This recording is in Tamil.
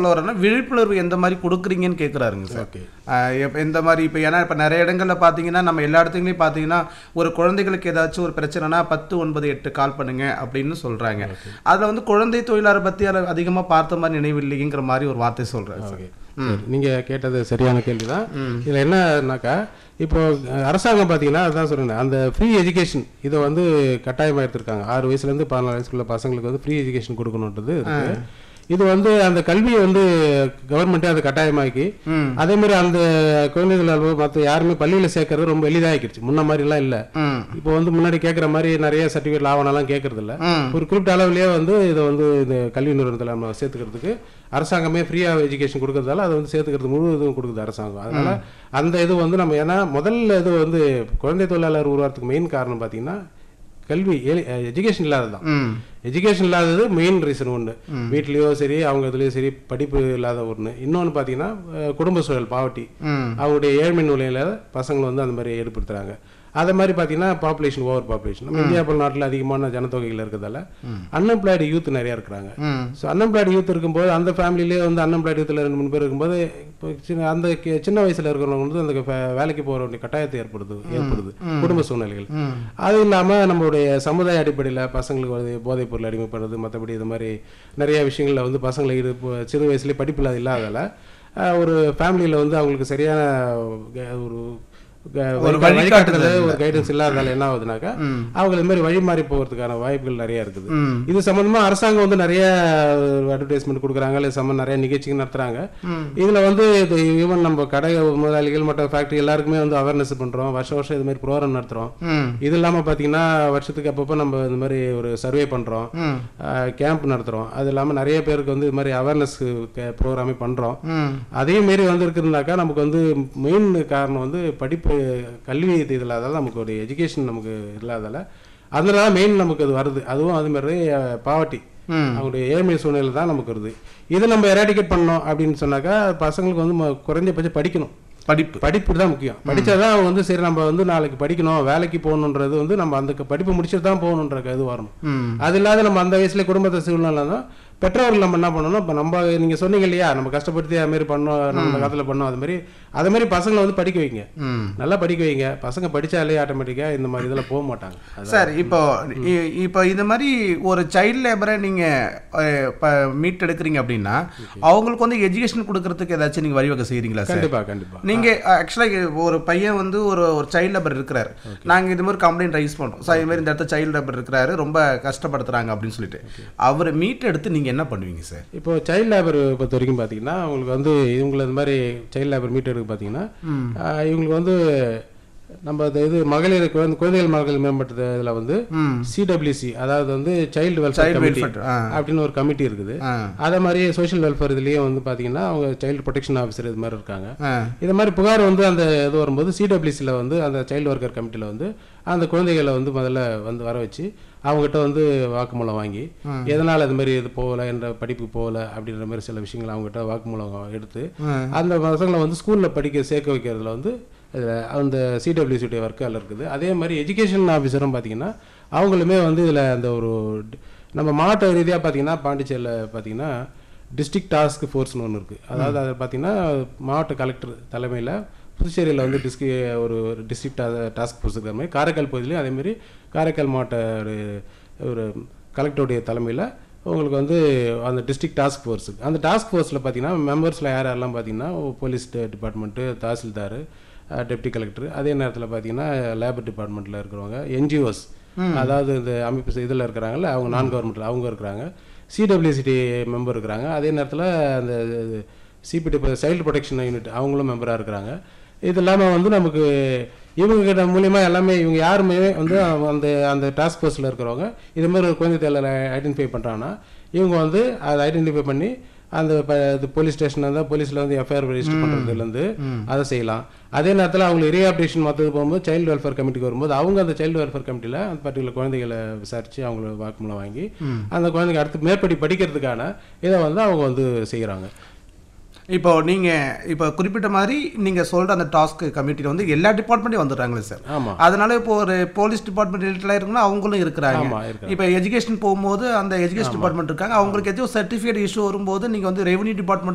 சொல்ல வரேன்னா விழிப்புணர்வு எந்த மாதிரி கொடுக்குறீங்கன்னு கேட்குறாருங்க சார் ஓகே ஆஹ் எப்ப எந்த மாதிரி இப்போ ஏன்னா இப்போ நிறைய இடங்கள்ல பார்த்தீங்கன்னா நம்ம எல்லா இடத்துலையும் பார்த்தீங்கன்னா ஒரு குழந்தைகளுக்கு ஏதாச்சும் ஒரு பிரச்சனைனா பத்து ஒன்பது எட்டு கால் பண்ணுங்க அப்படின்னு சொல்றாங்க அதுல வந்து குழந்தை தொழிலாளர் பத்தி அதில் அதிகமாக பார்த்த மாதிரி நினைவில்லைங்கிற மாதிரி ஒரு வார்த்தை சொல்றாரு சார் ஓகே சரி, நீங்க கேட்டது சரியான கேள்வி தான் இதுல என்னன்னாக்கா இப்போ அஹ், அரசாங்கம் பார்த்தீங்கன்னா அதான் சொல்றேன் அந்த ஃப்ரீ எஜுகேஷன் இதை வந்து கட்டாயமாக எடுத்திருக்காங்க ஆறு வயசுல இருந்து பதினாலு வயசுக்குள்ள பசங்களுக்கு வந்து ஃப்ரீ எஜுகேஷன் கொடுக்கணுன்றது இருக்கு இது வந்து அந்த கல்வியை வந்து கவர்மெண்ட்டே அதை கட்டாயமாக்கி ம் அதே மாதிரி அந்த குழந்தைகள் மற்ற யாருமே பள்ளியில சேர்க்கறது ரொம்ப எளிதாகிடுச்சு முன்ன மாதிரிலாம் இல்லை ம் இப்போ வந்து முன்னாடி கேட்குற மாதிரி நிறைய சர்டிஃபிகேட் ஆவணம்லாம் கேட்கறது இல்ல ம் ஒரு குறிப்பிட்ட அளவுலயே வந்து இதை வந்து இந்த கல்வி நிறுவனத்தில் நம்ம சேர்த்துக்கிறதுக்கு அரசாங்கமே ஃப்ரீயாக எஜுகேஷன் கொடுக்கறதால அதை வந்து சேர்த்துக்கிறது முழு இதுவும் கொடுக்குது அரசாங்கம் அதனால அந்த இது வந்து நம்ம ஏன்னா முதல்ல இது வந்து குழந்தை தொழிலாளர் உருவாகிறதுக்கு மெயின் காரணம் பார்த்தீங்கன்னா கல்வி எஜுகேஷன் இல்லாதது தான் ம் எஜுகேஷன் இல்லாதது மெயின் ரீசன் ஒன்று வீட்லேயோ சரி அவங்க இதுலேயும் சரி படிப்பு இல்லாத ஒன்று இன்னொன்று பார்த்தீங்கன்னா அஹ், குடும்ப சூழல் பாவட்டி ம் அவங்களுடைய ஏழ்மை நிலையில பசங்களை வந்து அந்த மாதிரி ஏற்படுத்துறாங்க அதே மாதிரி பார்த்தீங்கன்னா பாப்புலேஷன் ஓவர் பாப்புலேஷன் நம்ம இந்தியா போல நாட்டில் அதிகமான ஜனத்தொகைகள் இருக்கிறதால அன்எம்ப்ளாய்டு யூத் நிறைய இருக்கிறாங்க ம் ஸோ அன்எம்ப்ளாய்டு யூத் இருக்கும்போது அந்த ஃபேமிலிலே வந்து அன்எம்ப்ளாய்டு யூத்தில் ரெண்டு மூணு பேர் இருக்கும்போது இப்போ சின்ன அந்த கி- சின்ன வயசுல இருக்கிறவங்க வந்து அந்த ஃபே- வேலைக்கு போக வேண்டிய கட்டாயத்தை ஏற்படுது ஏற்படுது குடும்ப சூழ்நிலைகள் ம் அது இல்லாமல் நம்மளுடைய சமுதாய அடிப்படையில் பசங்களுக்கு வந்து போதைப் பொருள் அடிமைப்படுறது மற்றபடி இது மாதிரி நிறைய விஷயங்களில் வந்து பசங்களை இது இப்போ சிறு வயசுலேயே படிப்பில் இல்லாதால அஹ், ஒரு ஃபேமிலியில் வந்து அவங்களுக்கு சரியான க- ஒரு க- ஒரு வழி- வழிகாட்டுதல் வழிகாட்டுதல் ஒரு கைடன்ஸ் இல்லாததால என்ன ஆகுதுனாக்கா ம் அவங்க இது மாதிரி வழி மாறி போகிறதுக்கான வாய்ப்புகள் நிறைய இருக்குது ம் இது சம்பந்தமா அரசாங்கம் வந்து நிறைய அட்வர்டைஸ்மெண்ட் கொடுக்குறாங்க இல்லை சம்ம நிறைய நிகழ்ச்சிகள் நடத்துறாங்க ம் இதுல வந்து இது ஈவன் நம்ம கடை முதலாளிகள் மற்ற ஃபேக்டரி எல்லாருக்குமே வந்து அவேர்னஸ் பண்றோம் வருஷம் வருஷம் இது மாதிரி ப்ரோக்ராம் நடத்துறோம் ம் இது இல்லாம பாத்தீங்கன்னா வருஷத்துக்கு அப்பப்போ நம்ம இந்த மாதிரி ஒரு சர்வே பண்றோம் ம் கேம்ப் நடத்துறோம் அது இல்லாம நிறைய பேருக்கு வந்து இது மாதிரி அவேர்னஸ் ப்ரோக்ராமே பண்றோம் ம் அதே மாரி வந்து இருக்குதுனாக்கா நமக்கு வந்து மெயின் காரணம் வந்து படிப்பு கல்வி இது இல்லாதால நமக்கு ஒரு எஜுகேஷன் நமக்கு இல்லாதால அதனால மெயின் நமக்கு அது வருது அதுவும் அது மாதிரி பாவட்டி ம் அவங்களுடைய ஏழ்மை சூழ்நிலை தான் நமக்கு வருது இதை நம்ம எராடிகேட் பண்ணோம் அப்படின்னு சொன்னாக்கா பசங்களுக்கு வந்து ம- குறைஞ்சபட்சம் படிக்கணும் படிப்பு படிப்பு தான் முக்கியம் படிச்சாதான் அவங்க வந்து சரி நம்ம வந்து நாளைக்கு படிக்கணும் வேலைக்கு போகணுன்றது வந்து நம்ம அந்த க- படிப்பு முடிச்சுட்டு தான் போகணுன்ற இது வரணும் ம் அது இல்லாத நம்ம அந்த வயசுல குடும்பத்தை சூழ்நிலை தான் பெற்றோர்கள் நம்ம என்ன பண்ணணும் இப்போ நம்ம நீங்க சொன்னீங்க இல்லையா நம்ம கஷ்டப்படுத்தி அது மாதிரி பண்ணோம் நம்ம காலத்துல பண்ணோம் அது மாதிரி அது மாதிரி பசங்களை வந்து படிக்க வைங்க ம் நல்லா படிக்க வைங்க பசங்க படிச்சாலே ஆட்டோமேட்டிக்கா இந்த மாதிரி இதுல போக மாட்டாங்க அது- சார் இப்போ இ- இப்போ இந்த மாதிரி ஒரு சைல்ட் லேபரை நீங்கள் மீட் எடுக்கிறீங்க அப்படின்னா அவங்களுக்கு வந்து எஜுகேஷன் கொடுக்கறதுக்கு ஏதாச்சும் நீங்கள் வழிவகை செய்கிறீங்களா சார் கண்டிப்பா கண்டிப்பா நீங்க ஆக்சுவலாக ஒரு பையன் வந்து ஒரு ஒரு சைல்ட் லேபர் இருக்கிறாரு நாங்க இது மாதிரி கம்ப்ளைண்ட் ரைஸ் பண்றோம் சார் இது மாதிரி இந்த இடத்துல சைல்ட் லேபர் இருக்கிறாரு ரொம்ப கஷ்டப்படுத்துறாங்க அப்படின்னு சொல்லிட்டு அவர் மீட் எடுத்து நீங்க என்ன பண்ணுவீங்க சார் இப்போ சைல்ட் லேபர் பொறுத்த வரைக்கும் பார்த்தீங்கன்னா அவங்களுக்கு வந்து இவங்களை இந்த மாதிரி சைல்ட் லேபர் மீட் எடுக்க பார்த்தீங்கன்னா ம் ஆஹ் இவங்களுக்கு வந்து நம்ம அந்த இது மகளிர் குழந்தை குழந்தைகள் மகளிர் மேம்பட்ட இதில் வந்து ம் சிடபிள்யூசி அதாவது வந்து child welfare child committee welfare ஆ அப்படின்னு ஒரு கமிட்டி இருக்குது ஆ அதே மாதிரி சோஷியல் வெல்ஃபேர் இதுலேயும் வந்து பார்த்தீங்கன்னா அவங்க சைல்டு ப்ரொடெக்ஷன் ஆஃபீஸர் இது மாதிரி இருக்காங்க ஆ இது மாதிரி புகார் வந்து அந்த இது வரும்போது சிடபிள்யூசியில் வந்து அந்த சைல்டு ஒர்க்கர் கமிட்டியில் வந்து அந்த குழந்தைகளை வந்து முதல்ல வந்து வர வச்சு அவங்ககிட்ட வந்து வாக்குமூலம் வாங்கி எதனால் இது மாதிரி இது போகலை என்ற படிப்பு போகலை அப்படின்ற மாதிரி சில விஷயங்கள் அவங்ககிட்ட வாக்குமூலம் எடுத்து ஆ. அந்த பசங்களை வந்து ஸ்கூலில் படிக்க சேர்க்க வைக்கிறதுல வந்து இதுல அந்த சிடபிள்யூசியுடைய ஒர்க் அதில் இருக்குது அதே மாதிரி எஜுகேஷன் ஆஃபீஸரும் பார்த்தீங்கன்னா அவங்களுமே வந்து இதில் அந்த ஒரு டி- நம்ம மாவட்ட ரீதியாக பார்த்தீங்கன்னா பாண்டிச்சேரியில் பார்த்தீங்கன்னா டிஸ்ட்ரிக்ட் டாஸ்க் ஃபோர்ஸ்னு ஒன்று இருக்குது அதாவது அது பார்த்தீங்கன்னா மாவட்ட கலெக்டர் தலைமையில் புதுச்சேரியில் வந்து டிஸ்கி ஒரு டிஸ்ட்ரிக்ட் டாஸ்க் ஃபோர்ஸ் இருக்கிற மாதிரி காரைக்கால் பகுதியிலையும் அதே மாதிரி காரைக்கால் மாவட்ட ஒரு ஒரு கலெக்டருடைய தலைமையில் உங்களுக்கு வந்து அந்த டிஸ்ட்ரிக்ட் டாஸ்க் ஃபோர்ஸ் அந்த டாஸ்க் ஃபோர்ஸில் பார்த்தீங்கன்னா மெம்பர்ஸில் யார் யாரெல்லாம் பார்த்தீங்கன்னா போலீஸ் டிபார்ட்மெண்ட்டு தாசில்தார் டெப்டி கலெக்டர் அதே நேரத்தில் பார்த்தீங்கன்னா லேபர் டிபார்ட்மெண்ட்டில் இருக்கிறவங்க என்ஜிஓஸ் அதாவது இந்த அமைப்பு இதில் இருக்கிறாங்கல்ல அவங்க நான் கவர்மெண்ட்டில் அவங்க இருக்கிறாங்க சிடபிள்யூசிடி மெம்பர் இருக்கிறாங்க அதே நேரத்தில் அந்த சிபிடி சைல்டு ப்ரொடெக்ஷன் யூனிட் அவங்களும் மெம்பராக இருக்கிறாங்க இது இல்லாமல் வந்து நமக்கு இவங்க கிட்ட மூலியமா எல்லாமே இவங்க யாருமே வந்து அந்த அந்த டாஸ்க் ஃபோர்ஸில் இருக்கிறவங்க இது மாதிரி ஒரு குழந்தை தேடலை ஐடென்டிஃபை பண்ணுறாங்கன்னா இவங்க வந்து அதை ஐடென்டிஃபை பண்ணி அந்த ப- இது போலீஸ் ஸ்டேஷன் இருந்தால் போலீஸில் வந்து எஃப்ஐஆர் ரெஜிஸ்டர் பண்ணுறதுலேருந்து அதை செய்யலாம் அதே நேரத்தில் அவங்களுக்கு ரீஆப்டேஷன் மற்றது போகும்போது சைல்டு வெல்ஃபேர் கமிட்டிக்கு வரும்போது அவங்க அந்த சைல்டு வெல்ஃபேர் கமிட்டியில் அந்த பர்டிகுலர் குழந்தைகளை விசாரித்து அவங்கள வாக்குமூலம் வாங்கி அந்த குழந்தைங்க அடுத்து மேற்படி படிக்கிறதுக்கான இதை வந்து அவங்க வந்து செய்கிறாங்க இப்போ நீங்க இப்போ குறிப்பிட்ட மாதிரி நீங்க சொல்ற அந்த டாஸ்க் கமிட்டியில் வந்து எல்லா டிபார்ட்மெண்ட்டையும் வந்துடுறாங்களே சார் ஆமாம் அதனால இப்போ ஒரு போலீஸ் டிபார்ட்மெண்ட் ரிலேட்டடாக இருக்குன்னா அவங்களும் இருக்கிறாங்க ஆமாம் இருக்காங்க இப்போ எஜுகேஷன் போகும்போது அந்த எஜுகேஷன் டிபார்ட்மெண்ட் இருக்காங்க அவங்களுக்கு எதுவும் சர்டிஃபிகேட் இஷ்யூ வரும்போது நீங்க வந்து ரெவன்யூ டிபார்ட்மெண்ட்